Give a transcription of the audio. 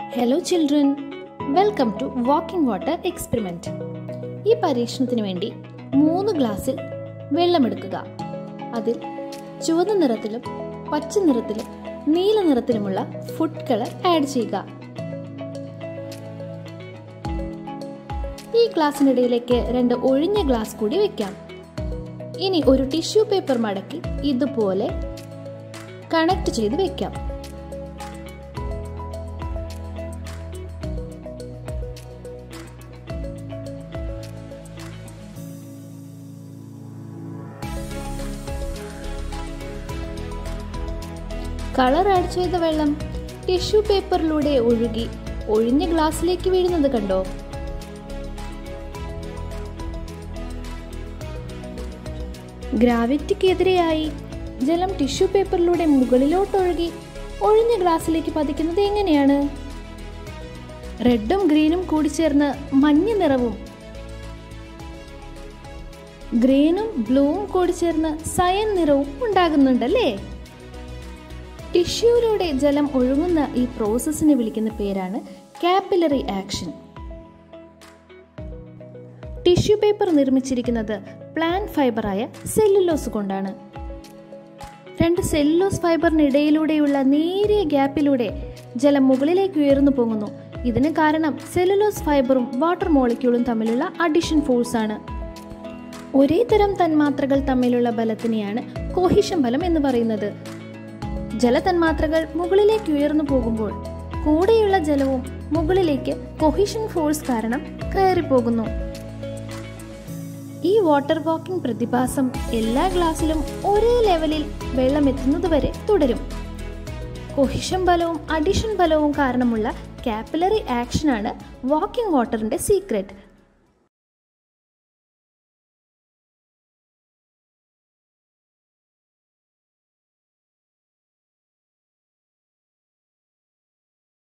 hello children welcome to walking water experiment ഈ പരീക്ഷണത്തിന് വേണ്ടി മൂന്ന് ഗ്ലാസ്സിൽ വെള്ളമെടുക്കുക അതിൽ ചുവന്ന നിറത്തിലും പച്ച നിറത്തിലും നീല നിറത്തിലുമുള്ള ഫുഡ് കളർ ആഡ് ചെയ്യുക ഈ ഗ്ലാസ്സിനിടയിലേക്ക് രണ്ട് ഒഴിഞ്ഞ ഗ്ലാസ് കൂടി വെക്കാം ഇനി ഒരു ടിഷ്യൂ പേപ്പർ മടക്കി ഇതുപോലെ കണക്ട് ചെയ്ത് വെക്കാം കളർ ആഡ് ചെയ്ത വെള്ളം ടിഷ്യൂ പേപ്പറിലൂടെ ഒഴുകി ഒഴിഞ്ഞ ഗ്ലാസ്സിലേക്ക് വീഴുന്നത് കണ്ടോ ഗ്രാവിറ്റിക്കെതിരെയായി ജലം ടിഷ്യൂ പേപ്പറിലൂടെ മുകളിലോട്ടൊഴുകി ഒഴിഞ്ഞ ഗ്ലാസ്സിലേക്ക് പതിക്കുന്നത് എങ്ങനെയാണ് റെഡും ഗ്രീനും കൂടി ചേർന്ന് മഞ്ഞ നിറവും ഗ്രീനും ബ്ലൂവും കൂടി ചേർന്ന് സയൻ നിറവും ഉണ്ടാകുന്നുണ്ടല്ലേ ടിഷ്യൂവിലൂടെ ജലം ഒഴുകുന്ന ഈ പ്രോസസ്സിനെ വിളിക്കുന്ന പേരാണ് കാപ്പിലറി ആക്ഷൻ ടിഷ്യൂ പേപ്പർ നിർമ്മിച്ചിരിക്കുന്നത് പ്ലാന്റ് ഫൈബറായ സെല്ലുലോസ് കൊണ്ടാണ് രണ്ട് സെല്ലുലോസ് ഫൈബറിനിടയിലൂടെയുള്ള നേരിയ ഗ്യാപ്പിലൂടെ ജലം മുകളിലേക്ക് ഉയർന്നു പോകുന്നു ഇതിന് കാരണം സെല്ലുലോസ് ഫൈബറും വാട്ടർ മോളിക്യൂളും തമ്മിലുള്ള അഡിഷൻ ഫോഴ്സ് ആണ് ഒരേ തരം തന്മാത്രകൾ തമ്മിലുള്ള ബലത്തിനെയാണ് കോഹിഷൻ ബലം എന്ന് പറയുന്നത് ജലതന്മാത്രകൾ മുകളിലേക്ക് ഉയർന്നു പോകുമ്പോൾ കൂടെയുള്ള ജലവും മുകളിലേക്ക് കൊഹിഷൻ ഫോഴ്സ് കാരണം കയറിപ്പോകുന്നു ഈ വാട്ടർ വാക്കിംഗ് പ്രതിഭാസം എല്ലാ ഗ്ലാസ്സിലും ഒരേ ലെവലിൽ വെള്ളം എത്തുന്നതുവരെ തുടരും കൊഹിഷൻ ബലവും അഡിഷൻ ബലവും കാരണമുള്ള കാപ്പിലറി ആക്ഷനാണ് വാക്കിംഗ് വാട്ടറിന്റെ സീക്രട്ട്